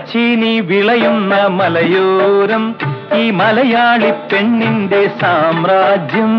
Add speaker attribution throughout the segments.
Speaker 1: മരച്ചീനി വിളയുന്ന മലയോരം ഈ മലയാളി പെണ്ണിന്റെ സാമ്രാജ്യം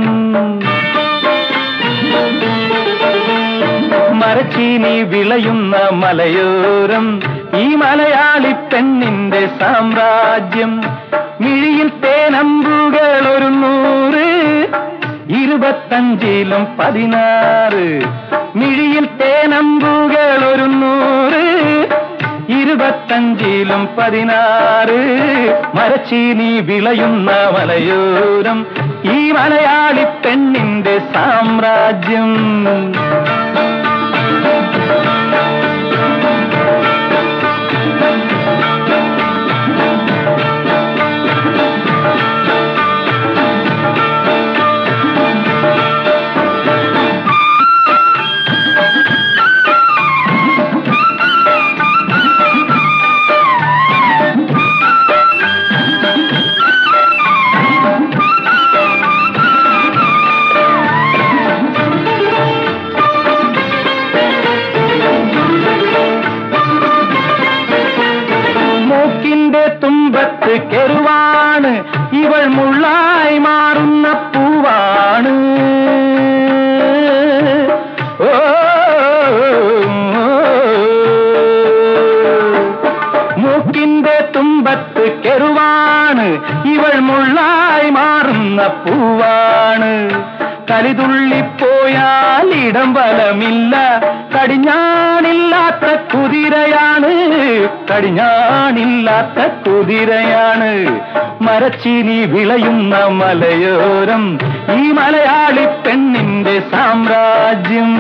Speaker 1: മരച്ചീനി വിളയുന്ന മലയോരം ഈ മലയാളി പെണ്ണിന്റെ സാമ്രാജ്യം മിഴിയിൽ തേനമ്പുകൾ ഒരു നൂറ് ഇരുപത്തഞ്ചിലും പതിനാറ് മിഴിയിൽ തേനമ്പുകൾ ഒരു നൂറ് ഇരുപത്തഞ്ചിലും പതിനാറ് മരച്ചീനി വിളയുന്ന മലയോരം ഈ മലയാളി പെണ്ണിന്റെ സാമ്രാജ്യം മൂക്കിന്റെ തുമ്പത്ത് കെറുവാണ് ഇവൾ മുള്ളായി മാറുന്ന പൂവാണ് ഓ, മൂക്കിന്റെ തുമ്പത്ത് കെറുവാണ് ഇവൾ മുള്ളായി മാറുന്ന പൂവാണ് കലിതുള്ളിപ്പോയാൽ ഇടം ബലമില്ല കടിഞ്ഞാണില്ലാത്ത കുതിരയാണ് കടിഞ്ഞാണില്ലാത്ത കുതിരയാണ് മരച്ചീനി വിളയുന്ന മലയോരം ഈ മലയാളി പെണ്ണിന്റെ സാമ്രാജ്യം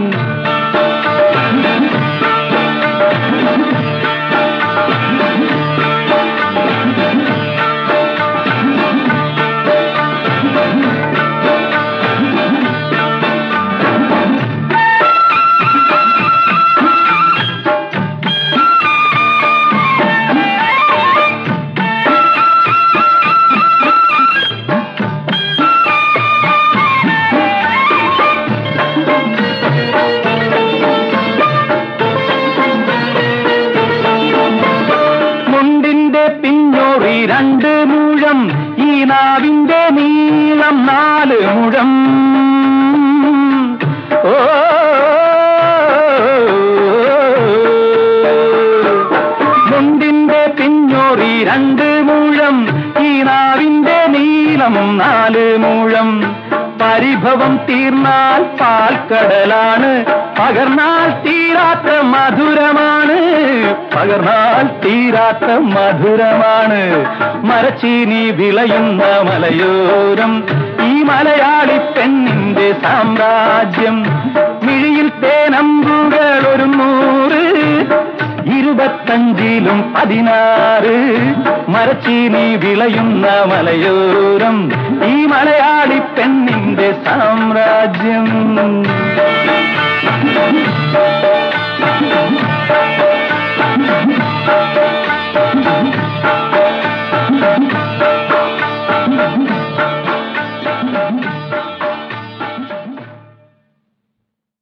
Speaker 1: മുണ്ടിന്റെ പിഞ്ഞോറി രണ്ട് മുഴം ഈ നാവിന്റെ നീളം നാല് മുഴം ഓ മുണ്ടിന്റെ പിഞ്ഞോറി രണ്ട് മുഴം ഈ നാവിന്റെ നീളം നാല് മുഴം പരിഭവം തീർന്നാൽ പാൽക്കടലാണ് പകർന്നാൽ തീരാത്ത മധുരമാണ് പകർന്നാൽ തീരാത്ത മധുരമാണ് മരച്ചീനി വിളയുന്ന മലയോരം ഈ മലയാളി പെണ്ണിന്റെ സാമ്രാജ്യം മിഴിയിൽ തേനമ്പുകൾ ഒരു നൂറ് ഇരുപത്തഞ്ചിലും പതിനാറ് മരച്ചീനി വിളയുന്ന മലയോരം ഈ മലയാളി പെണ്ണിന്റെ സാമ്രാജ്യം